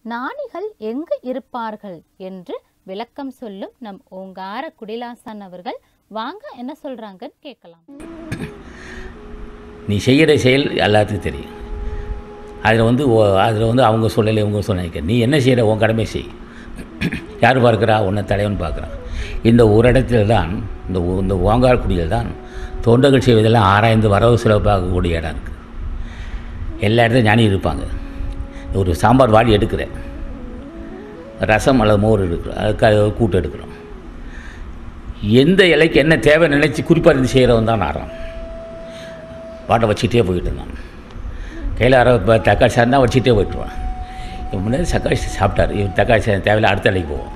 ஞானிகள் எங்கு இருப்பார்கள் என்று விளக்கம் சொல்லும் நம் ஓங்கார குடிலாசன் அவர்கள் வாங்க என்ன சொல்றாங்கன்னு கேட்கலாம் நீ செய்கிற செயல் எல்லாத்துக்கும் தெரியும் அதில் வந்து அதில் வந்து அவங்க சொல்லலை இவங்க சொன்னாங்க நீ என்ன செய்கிற உன் கடமை செய் யார் பார்க்குறா உன்னை தலைவன் பார்க்குறான் இந்த ஒரு இடத்துல தான் இந்த ஊ- இந்த ஓங்காரக்குடியில் தான் தொண்டர்கள் செய்வதெல்லாம் ஆராய்ந்து வரவு செலவு பார்க்கக்கூடிய இடம் இருக்குது எல்லா இடத்துலையும் ஞானி இருப்பாங்க ஒரு சாம்பார் வாடி எடுக்கிறேன் ரசம் அல்லது மோர் எடுக்கிறோம் அதுக்கு கூட்டு எடுக்கிறோம் எந்த இலைக்கு என்ன தேவை நினைச்சு குறிப்பாக இருந்து செய்கிறவன் தான் ஆறான் பாட்டை வச்சுக்கிட்டே போயிட்டு இருந்தான் கையில் அரை இப்போ தக்காளி சாதம் தான் வச்சுக்கிட்டே போயிட்டுருவான் இவன் முன்னாடி தக்காளி சாதம் சாப்பிட்டார் இவன் தக்காளி சாதம் தேவையில்ல அடுத்த இலைக்கு போவோம்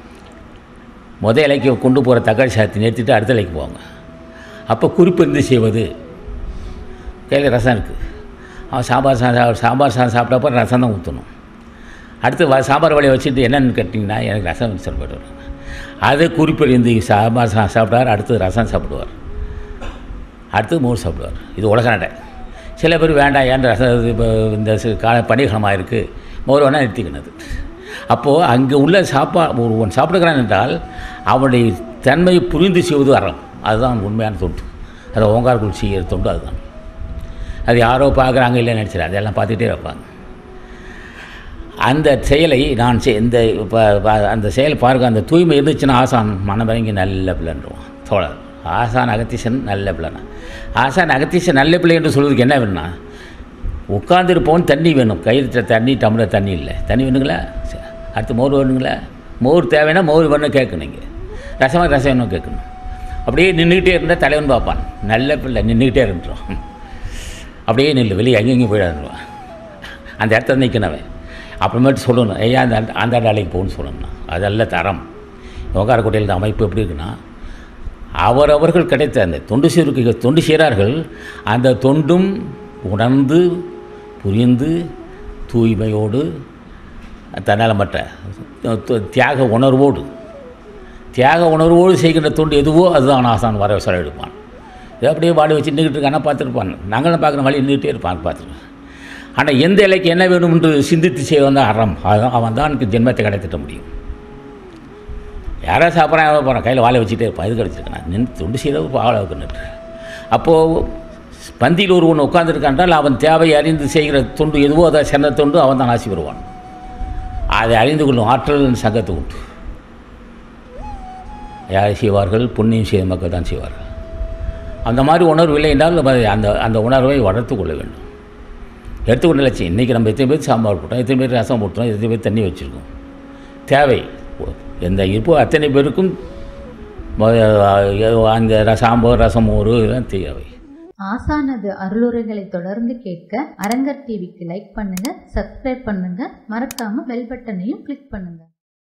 முத இலைக்கு கொண்டு போகிற தக்காளி சாதத்தை நிறுத்திட்டு அடுத்த இலைக்கு போவாங்க அப்போ குறிப்பு இருந்து செய்வது கையில் ரசம் இருக்குது அவன் சாம்பார் சாதம் சாம்பார் சாதம் சாப்பிட்டப்ப ரசம் தான் ஊற்றணும் அடுத்து வ சாம்பார் வழியை வச்சுட்டு என்னென்னு கேட்டிங்கன்னா எனக்கு ரசம் மிக்சர் போய்ட்டு வரும் அது குறிப்பிருந்து சாம்பார் சா சாப்பிட்டார் அடுத்து ரசம் சாப்பிடுவார் அடுத்து மோர் சாப்பிடுவார் இது உலக நடை சில பேர் வேண்டாம் ஏன் ரசம் இப்போ இந்த சி- கால பனிகாலமாக இருக்குது மோர் வேணால் நிறுத்திக்கினது அப்போது அங்கே உள்ள சாப்பா ஒரு ஒன் சாப்பிடுகிறான் என்றால் அவனுடைய தன்மையை புரிந்து செய்வது அறம் அதுதான் உண்மையான தொண்டு அது ஓங்காரக்குள் செய்கிற தொண்டு அதுதான் அது யாரோ பார்க்குறாங்க இல்லை நினச்சிட அதெல்லாம் பார்த்துட்டே இருப்பாங்க அந்த செயலை நான் செய் இந்த இப்போ அந்த செயல் பாருங்க அந்த தூய்மை இருந்துச்சுன்னா ஆசான் மனமிறங்கி நல்ல பிள்ளைன்றோம் தோழர் ஆசான் அகத்தீசன் நல்ல பிள்ளைனா ஆசான் அகத்தீசன் நல்ல பிள்ளை என்று சொல்வதுக்கு என்ன வேணும்னா உட்காந்துருப்போம் தண்ணி வேணும் கயிறு தண்ணி டம்ளர் தண்ணி இல்லை தண்ணி வேணுங்களா சரி. அடுத்து மோர் வேணுங்களா மோர் தேவைன்னா மோர் வேணும் கேட்கணும் இங்கே ரசமாக ரசம் வேணும் கேட்கணும் அப்படியே நின்றுக்கிட்டே இருந்தால் தலைவன் பார்ப்பான் நல்ல பிள்ளை நின்றுக்கிட்டே இருந்துரும் அப்படியே நில்லு வெளியே அங்கேயும் போயிடாதுருவான் அந்த இடத்துல நிற்கணவன் அப்புறமேட்டு சொல்லணும் ஐயா அந்த அந்த வேலைக்கு போகணும்னு சொல்லணும் அதெல்லாம் தரம் யோகாரக்கோட்டையில் இந்த அமைப்பு எப்படி இருக்குன்னா அவரவர்கள் கிடைத்த அந்த தொண்டு செய்வருக்கு தொண்டு செய்கிறார்கள் அந்த தொண்டும் உணர்ந்து புரிந்து தூய்மையோடு தன்னலமற்ற து- தியாக உணர்வோடு தியாக உணர்வோடு செய்கின்ற தொண்டு எதுவோ அதுதான் ஆசான் வர செலவெடுப்பான் இது அப்படியே வாடி வச்சு நின்றுக்கிட்டு இருக்கானா பார்த்துருப்பான் நாங்களும் பார்க்குற வழி நின்றுட்டே இருப்பான் பார்த்துருக்கேன் ஆனால் எந்த இலைக்கு என்ன வேணும் என்று சிந்தித்து செய்வன் தான் அறம் அதுதான் அவன் தான் எனக்கு ஜென்மத்தை கிடைத்திட்ட முடியும் யாராவது சாப்பிட்றான் யாரோ போகிறான் கையில் வாழை வச்சுட்டே இருப்பான் இது கிடச்சிருக்கேன் நின்று தொண்டு செய்தவர் பாவலாவுக்கு நின்று அப்போது பந்தியில் ஒருவன் உட்கார்ந்திருக்கான்றால் அவன் தேவை அறிந்து செய்கிற தொண்டு எதுவோ அதை சிறந்த தொண்டு அவன் தான் ஆசி வருவான் அதை அறிந்து கொள்ளும் ஆற்றல் சங்கத்து உண்டு யார் செய்வார்கள் புண்ணியம் செய்த மக்கள் தான் செய்வார்கள் அந்த மாதிரி உணர்வு இல்லை என்றால் நம்ம அந்த அந்த உணர்வை வளர்த்து கொள்ள வேண்டும் எடுத்துக்கொண்டு லட்சியம் இன்றைக்கி நம்ம எத்தனை பேர் சாம்பார் போட்டோம் எத்தனை பேர் ரசம் போட்டோம் எத்தனை பேர் தண்ணி வச்சுருக்கோம் தேவை எந்த இருப்போ அத்தனை பேருக்கும் மொ- அந்த ர- சாம்பார் ரசம் மோர் இதெல்லாம் தேவை ஆசானது அருளுரைகளை தொடர்ந்து கேட்க அரங்கர் டிவிக்கு லைக் பண்ணுங்க சப்ஸ்கிரைப் பண்ணுங்க மறக்காம பெல் பட்டனையும் கிளிக் பண்ணுங்க